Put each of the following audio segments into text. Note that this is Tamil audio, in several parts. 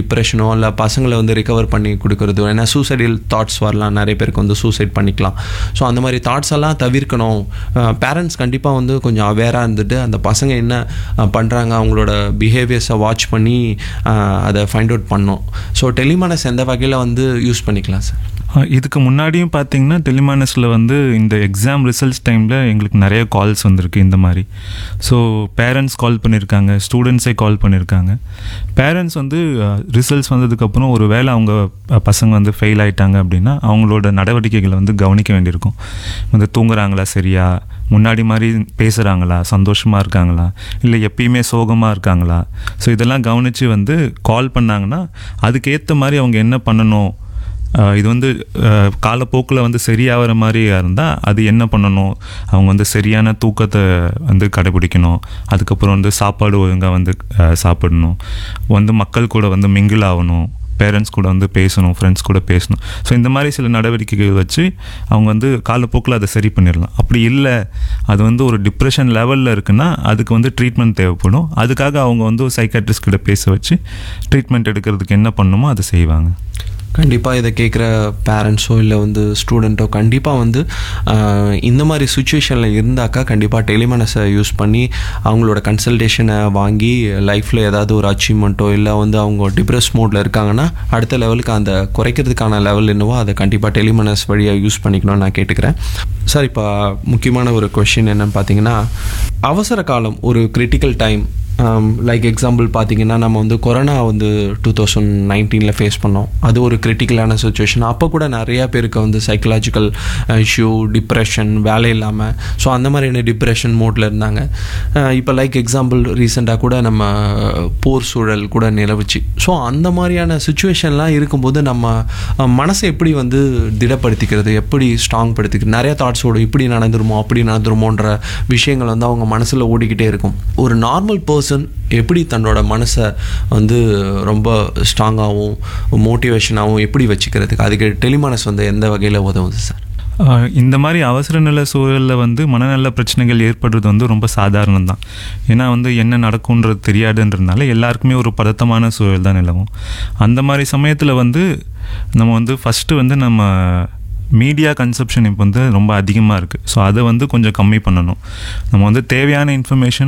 டிப்ரெஷனோ இல்லை பசங்களை வந்து ரிகவர் பண்ணி கொடுக்குறதோ ஏன்னா சூசைடல் தாட்ஸ் வரலாம் நிறைய பேருக்கு வந்து சூசைட் பண்ணிக்கலாம் ஸோ அந்த மாதிரி தாட்ஸ் எல்லாம் தவிர்க்கணும் பேரண்ட்ஸ் கண்டிப்பாக வந்து கொஞ்சம் அவேராக இருந்துட்டு அந்த பசங்க என்ன பண்ணுறாங்க அவங்களோட பிஹேவியர்ஸை வாட்ச் பண்ணி அஹ், அதை ஃபைண்ட் அவுட் பண்ணோம் ஸோ டெலிமானஸ் எந்த வகையில் வந்து யூஸ் பண்ணிக்கலாம் சார் அஹ் இதுக்கு முன்னாடியும் பார்த்தீங்கன்னா டெலிமானஸில் வந்து இந்த எக்ஸாம் ரிசல்ட்ஸ் டைமில் எங்களுக்கு நிறைய கால்ஸ் வந்திருக்கு இந்த மாதிரி ஸோ பேரண்ட்ஸ் கால் பண்ணியிருக்காங்க ஸ்டூடெண்ட்ஸே கால் பண்ணியிருக்காங்க பேரண்ட்ஸ் வந்து ரிசல்ட்ஸ் வந்ததுக்கப்புறம் ஒரு வேளை அவங்க அஹ், பசங்க வந்து ஃபெயில் ஆயிட்டாங்க அப்படின்னா அவங்களோட நடவடிக்கைகளை வந்து கவனிக்க வேண்டியிருக்கும் வந்து தூங்குறாங்களா சரியா முன்னாடி மாதிரி பேசுகிறாங்களா சந்தோஷமாக இருக்காங்களா இல்லை எப்பயுமே சோகமாக இருக்காங்களா ஸோ இதெல்லாம் கவனித்து வந்து கால் பண்ணாங்கன்னா அதுக்கேற்ற மாதிரி அவங்க என்ன பண்ணணும் ஆஹ் இது வந்து காலப்போக்கில் வந்து சரியாகிற மாதிரி இருந்தால் அது என்ன பண்ணணும் அவங்க வந்து சரியான தூக்கத்தை வந்து கடைபிடிக்கணும் அதுக்கப்புறம் வந்து சாப்பாடு ஒழுங்காக வந்து ஆஹ் சாப்பிடணும் வந்து மக்கள் கூட வந்து மிங்கிள் ஆகணும் பேரண்ட்ஸ் கூட வந்து பேசணும் ஃப்ரெண்ட்ஸ் கூட பேசணும் ஸோ இந்த மாதிரி சில நடவடிக்கைகள் வச்சு அவங்க வந்து காலப்போக்கில் அதை சரி பண்ணிடலாம் அப்படி இல்லை அது வந்து ஒரு டிப்ரெஷன் லெவலில் இருக்குன்னா அதுக்கு வந்து ட்ரீட்மெண்ட் தேவைப்படும் அதுக்காக அவங்க வந்து ஒரு சைக்காட்ரிஸ்ட் கிட்ட பேச வச்சு ட்ரீட்மெண்ட் எடுக்கிறதுக்கு என்ன பண்ணணுமோ அதை செய்வாங்க கண்டிப்பாக இதை கேட்குற பேரண்ட்ஸோ இல்லை வந்து ஸ்டூடெண்ட்டோ கண்டிப்பாக வந்து ஆஹ், இந்த மாதிரி சுச்சுவேஷனில் இருந்தாக்கா கண்டிப்பாக டெலிமனஸை யூஸ் பண்ணி அவங்களோட கன்சல்டேஷனை வாங்கி லைஃப்பில் ஏதாவது ஒரு அச்சீவ்மெண்ட்டோ இல்லை வந்து அவங்க டிப்ரெஸ் மோடில் இருக்காங்கன்னா அடுத்த லெவலுக்கு அந்த குறைக்கிறதுக்கான லெவல் என்னவோ அதை கண்டிப்பாக டெலிமனஸ் வழியாக யூஸ் பண்ணிக்கணும்னு நான் கேட்டுக்கிறேன் சார் இப்போ முக்கியமான ஒரு கொஷின் என்னன்னு பார்த்தீங்கன்னா அவசர காலம் ஒரு கிரிட்டிக்கல் டைம் லைக் எக்ஸாம்பிள் பார்த்தீங்கன்னா நம்ம வந்து கொரோனா வந்து டூ தௌசண்ட் நைன்டீனில் ஃபேஸ் பண்ணோம் அது ஒரு கிரிட்டிக்கலான சுச்சுவேஷன் அப்போ கூட நிறையா பேருக்கு வந்து சைக்கலாஜிக்கல் இஷ்யூ டிப்ரெஷன் வேலை இல்லாமல் ஸோ அந்த மாதிரியான டிப்ரெஷன் மோட்டில் இருந்தாங்க இப்போ லைக் எக்ஸாம்பிள் ரீசெண்டாக கூட நம்ம போர் சூழல் கூட நிலவுச்சு ஸோ அந்த மாதிரியான சுச்சுவேஷன்லாம் இருக்கும்போது நம்ம அஹ், மனசை எப்படி வந்து திடப்படுத்திக்கிறது எப்படி ஸ்ட்ராங் படுத்திக்கிறது நிறைய தாட்ஸோடு இப்படி நடந்துருமோ அப்படி நடந்துருமோன்ற விஷயங்கள் வந்து அவங்க மனசில் ஓடிக்கிட்டே இருக்கும் ஒரு நார்மல் பர்சன் எப்படி தன்னோட மனசை வந்து ரொம்ப ஸ்ட்ராங்காகவும் மோட்டிவேஷனாகவும் எப்படி வச்சுக்கிறதுக்கு அதுக்கு டெலிமானஸ் வந்து எந்த வகையில் உதவுது சார் ஆஹ் இந்த மாதிரி அவசர நிலை சூழலில் வந்து மனநல பிரச்சனைகள் ஏற்படுறது வந்து ரொம்ப சாதாரணம் தான் ஏன்னா வந்து என்ன நடக்கும்ன்றது தெரியாதுன்றதுனால எல்லாருக்குமே ஒரு பதட்டமான சூழல் தான் நிலவும் அந்த மாதிரி சமயத்தில் வந்து நம்ம வந்து ஃபஸ்ட்டு வந்து நம்ம மீடியா கன்சப்ஷன் இப்போ வந்து ரொம்ப அதிகமாக இருக்குது ஸோ அதை வந்து கொஞ்சம் கம்மி பண்ணணும் நம்ம வந்து தேவையான இன்ஃபர்மேஷன்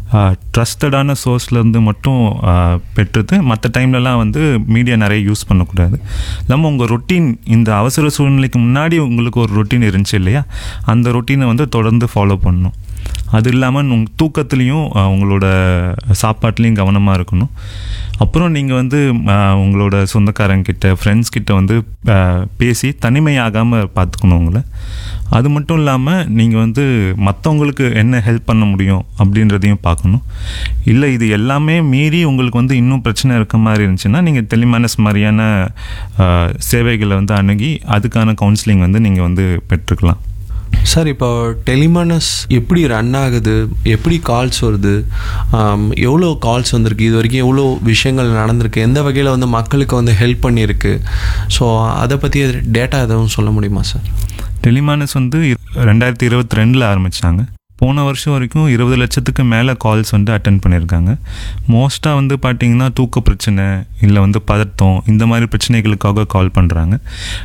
ட்ரஸ்டடான சோர்ஸ்லேருந்து மட்டும் ஆஹ், பெற்றுட்டு மற்ற டைம்லலாம் வந்து மீடியா நிறைய யூஸ் பண்ணக்கூடாது இல்லாமல் உங்கள் ரொட்டீன் இந்த அவசர சூழ்நிலைக்கு முன்னாடி உங்களுக்கு ஒரு ரொட்டீன் இருந்துச்சு இல்லையா அந்த ரொட்டீனை வந்து தொடர்ந்து ஃபாலோ பண்ணணும் அது இல்லாமல் உங் தூக்கத்துலேயும் ஆஹ், உங்களோட சாப்பாட்லேயும் கவனமாக இருக்கணும் அப்புறம் நீங்கள் வந்து ஆஹ், உங்களோட சொந்தக்காரங்கிட்ட ஃப்ரெண்ட்ஸ் கிட்ட வந்து ஆஹ், பேசி தனிமையாகாமல் பார்த்துக்கணும் உங்களை அது மட்டும் இல்லாமல் நீங்கள் வந்து மற்றவங்களுக்கு என்ன ஹெல்ப் பண்ண முடியும் அப்படின்றதையும் பார்க்கணும் இல்லை இது எல்லாமே மீறி உங்களுக்கு வந்து இன்னும் பிரச்சனை இருக்க மாதிரி இருந்துச்சுன்னா நீங்கள் டெலிமானஸ் மாதிரியான ஆஹ், சேவைகளை வந்து அணுகி அதுக்கான கவுன்சிலிங் வந்து நீங்கள் வந்து பெற்றுக்கலாம் சார் இப்போ டெலிமானஸ் எப்படி ரன் ஆகுது எப்படி கால்ஸ் வருது ஆம், எவ்வளோ கால்ஸ் வந்திருக்கு இது வரைக்கும் எவ்வளோ விஷயங்கள் நடந்திருக்கு எந்த வகையில் வந்து மக்களுக்கு வந்து ஹெல்ப் பண்ணியிருக்கு ஸோ அதை பற்றி டேட்டா எதுவும் சொல்ல முடியுமா சார் டெலிமானஸ் வந்து ரெண்டாயிரத்தி இருபத்தி ரெண்டில் ஆரம்பித்தாங்க போன வருஷம் வரைக்கும் இருபது லட்சத்துக்கு மேலே கால்ஸ் வந்து அட்டன் பண்ணியிருக்காங்க மோஸ்ட்டாக வந்து பார்த்தீங்கன்னா தூக்க பிரச்சனை இல்லை வந்து பதட்டம் இந்த மாதிரி பிரச்சனைகளுக்காக கால் பண்ணுறாங்க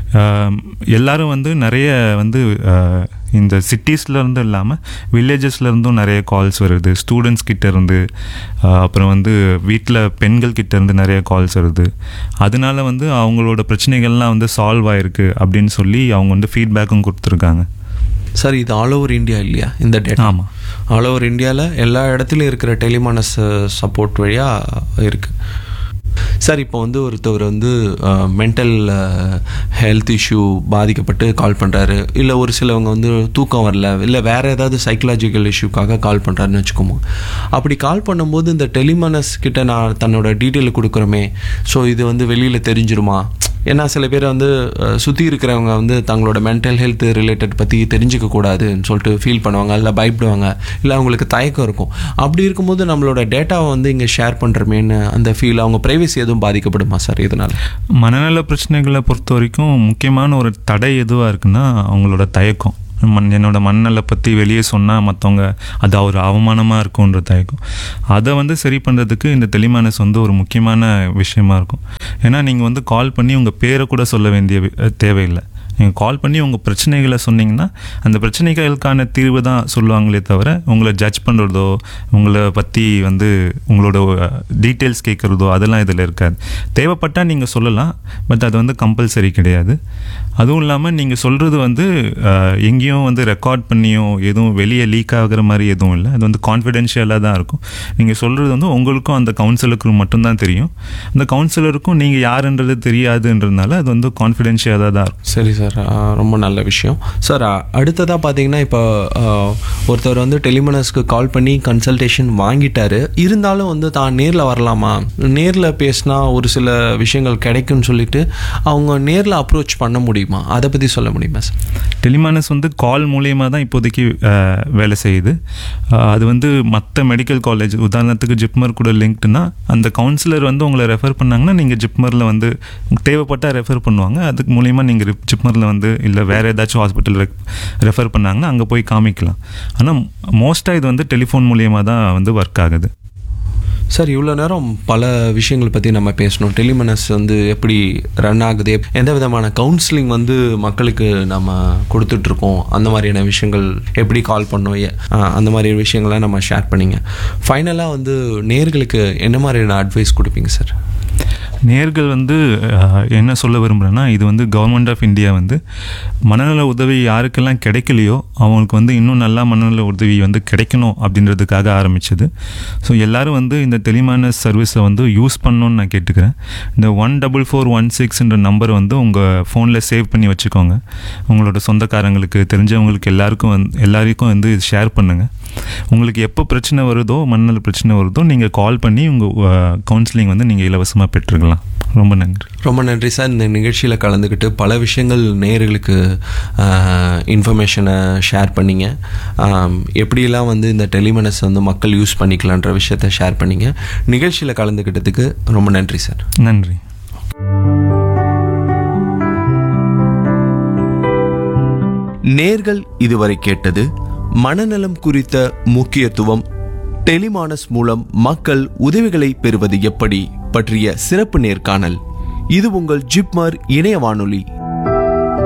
எல்லாரும் வந்து நிறைய வந்து ஆஹ், இந்த சிட்டிஸ்லேருந்து இல்லாமல் வில்லேஜஸ்லேருந்தும் நிறைய கால்ஸ் வருது ஸ்டூடெண்ட்ஸ் கிட்ட இருந்து ஆஹ், அப்புறம் வந்து வீட்டில் பெண்கள் கிட்ட இருந்து நிறைய கால்ஸ் வருது அதனால வந்து அவங்களோட பிரச்சனைகள்லாம் வந்து சால்வ் ஆயிருக்கு அப்படின்னு சொல்லி அவங்க வந்து ஃபீட்பேக்கும் கொடுத்துருக்காங்க சார் இது ஆல் ஓவர் இந்தியா இல்லையா இந்த டேட்டா ஆமாம் ஆல் ஓவர் இந்தியாவில் எல்லா இடத்துலையும் இருக்கிற டெலிமானஸ் சப்போர்ட் வழியாக இருக்குது சார் இப்போ வந்து ஒருத்தவர் வந்து மென்டல் ஹெல்த் இஷ்யூ பாதிக்கப்பட்டு கால் பண்ணுறாரு இல்லை ஒரு சிலவங்க வந்து தூக்கம் வரல இல்லை வேறு ஏதாவது சைக்கலாஜிக்கல் இஷ்யூக்காக கால் பண்ணுறாருன்னு வச்சுக்கோங்க அப்படி கால் பண்ணும்போது இந்த டெலிமானஸ் கிட்ட நான் தன்னோட டீட்டெயில் கொடுக்குறோமே ஸோ இது வந்து வெளியில் தெரிஞ்சிருமா ஏன்னா சில பேர் வந்து சுற்றி இருக்கிறவங்க வந்து தங்களோட மென்டல் ஹெல்த் ரிலேட்டட் பற்றி தெரிஞ்சுக்க கூடாதுன்னு சொல்லிட்டு ஃபீல் பண்ணுவாங்க இல்லை பயப்படுவாங்க இல்லை அவங்களுக்கு தயக்கம் இருக்கும் அப்படி இருக்கும்போது நம்மளோட டேட்டாவை வந்து இங்கே ஷேர் பண்ணுறமேன்னு அந்த ஃபீல் அவங்க ப்ரைவசி எதுவும் பாதிக்கப்படுமா சார் இதனால் மனநல பிரச்சனைகளை பொறுத்த வரைக்கும் முக்கியமான ஒரு தடை எதுவாக இருக்குன்னா அவங்களோட தயக்கம் மண் என்னோட மண்ணலை பற்றி வெளியே சொன்னால் மற்றவங்க அது ஒரு அவமானமாக இருக்கும்ன்ற தயக்கம் அதை வந்து சரி பண்ணுறதுக்கு இந்த டெலிமானஸ் வந்து ஒரு முக்கியமான விஷயமா இருக்கும் ஏன்னா நீங்கள் வந்து கால் பண்ணி உங்கள் பேரை கூட சொல்ல வேண்டிய வி- தேவையில்லை நீங்கள் கால் பண்ணி உங்கள் பிரச்சனைகளை சொன்னீங்கன்னா அந்த பிரச்சனைகளுக்கான தீர்வு தான் சொல்லுவாங்களே தவிர உங்களை ஜட்ஜ் பண்ணுறதோ உங்களை பற்றி வந்து உங்களோட டீட்டெயில்ஸ் கேட்குறதோ அதெல்லாம் இதில் இருக்காது தேவைப்பட்டால் நீங்கள் சொல்லலாம் பட் அது வந்து கம்பல்சரி கிடையாது அதுவும் இல்லாமல் நீங்கள் சொல்கிறது வந்து அஹ், எங்கேயும் வந்து ரெக்கார்ட் பண்ணியோ எதுவும் வெளியே லீக் ஆகுற மாதிரி எதுவும் இல்லை அது வந்து கான்ஃபிடென்ஷியலாக தான் இருக்கும் நீங்கள் சொல்கிறது வந்து உங்களுக்கும் அந்த கவுன்சிலருக்கும் மட்டும்தான் தெரியும் அந்த கவுன்சிலருக்கும் நீங்கள் யாருன்றது தெரியாதுன்றதுனால அது வந்து கான்ஃபிடென்ஷியலாக தான் இருக்கும் சரி சார் ரொம்ப நல்ல விஷயம் சார் அடுத்ததாக பார்த்தீங்கன்னா இப்போ ஆஹ், ஒருத்தர் வந்து டெலிமனஸ்க்கு கால் பண்ணி கன்சல்டேஷன் வாங்கிட்டாரு இருந்தாலும் வந்து தான் நேரில் வரலாமா நேரில் பேசினா ஒரு சில விஷயங்கள் கிடைக்கும்னு சொல்லிட்டு அவங்க நேரில் அப்ரோச் பண்ண முடியுமா அதை பற்றி சொல்ல முடியுமா சார் டெலிமானஸ் வந்து கால் மூலியமாக தான் இப்போதைக்கு அஹ், வேலை செய்யுது அஹ், அது வந்து மற்ற மெடிக்கல் காலேஜ் உதாரணத்துக்கு ஜிப்மர் கூட லிங்க்டுனா அந்த கவுன்சிலர் வந்து உங்களை ரெஃபர் பண்ணாங்கன்னா நீங்கள் ஜிப்மரில் வந்து தேவைப்பட்டால் ரெஃபர் பண்ணுவாங்க அதுக்கு மூலியமாக நீங்கள் ஜிப்மரில் வந்து இல்லை வேறு ஏதாச்சும் ஹாஸ்பிட்டல் ரெஃபர் பண்ணாங்கன்னா அங்கே போய் காமிக்கலாம் ஆனால் மோஸ்ட்டாக இது வந்து டெலிஃபோன் மூலியமாக தான் வந்து ஒர்க் ஆகுது சார் இவ்வளோ நேரம் பல விஷயங்கள் பற்றி நம்ம பேசணும் டெலிமனஸ் வந்து எப்படி ரன் ஆகுது எந்த விதமான கவுன்சிலிங் வந்து மக்களுக்கு நம்ம கொடுத்துட்ருக்கோம் அந்த மாதிரியான விஷயங்கள் எப்படி கால் பண்ணோம் எ- ஆஹ் அந்த மாதிரி விஷயங்கள்லாம் நம்ம ஷேர் பண்ணிங்க ஃபைனலாக வந்து நேர்களுக்கு என்ன மாதிரியான அட்வைஸ் கொடுப்பீங்க சார் நேர்கள் வந்து அஹ், என்ன சொல்ல விரும்புகிறேன்னா இது வந்து கவர்மெண்ட் ஆஃப் இந்தியா வந்து மனநல உதவி யாருக்கெல்லாம் கிடைக்கலையோ அவங்களுக்கு வந்து இன்னும் நல்லா மனநல உதவி வந்து கிடைக்கணும் அப்படின்றதுக்காக ஆரம்பிச்சது ஸோ எல்லாரும் வந்து இந்த டெலிமான சர்வீஸை வந்து யூஸ் பண்ணணும்னு நான் கேட்டுக்கிறேன் இந்த ஒன் டபுள் ஃபோர் ஒன் சிக்ஸ்ன்ற நம்பர் வந்து உங்கள் ஃபோனில் சேவ் பண்ணி வச்சுக்கோங்க உங்களோட சொந்தக்காரங்களுக்கு தெரிஞ்சவங்களுக்கு எல்லாருக்கும் வந்து எல்லாருக்கும் வந்து இது ஷேர் பண்ணுங்கள் உங்களுக்கு எப்போ பிரச்சனை வருதோ மண்ணல் பிரச்சனை வருதோ நீங்கள் கால் பண்ணி உங்கள் கவுன்சிலிங் வந்து நீங்கள் இலவசமாக பெற்றுக்கலாம் ரொம்ப நன்றி ரொம்ப நன்றி சார் இந்த நிகழ்ச்சியில் கலந்துக்கிட்டு பல விஷயங்கள் நேயர்களுக்கு இன்ஃபர்மேஷனை ஷேர் பண்ணீங்க ஆம், எப்படியெல்லாம் வந்து இந்த டெலிமனஸ் வந்து மக்கள் யூஸ் பண்ணிக்கலான்ற விஷயத்த ஷேர் பண்ணீங்க நிகழ்ச்சியில் கலந்துக்கிட்டதுக்கு ரொம்ப நன்றி சார் நன்றி நேர்கள் இதுவரை கேட்டது மனநலம் குறித்த முக்கியத்துவம் டெலிமானஸ் மூலம் மக்கள் உதவிகளை பெறுவது எப்படி பற்றிய சிறப்பு நேர்காணல் இது உங்கள் ஜிப்மர் இணைய வானொலி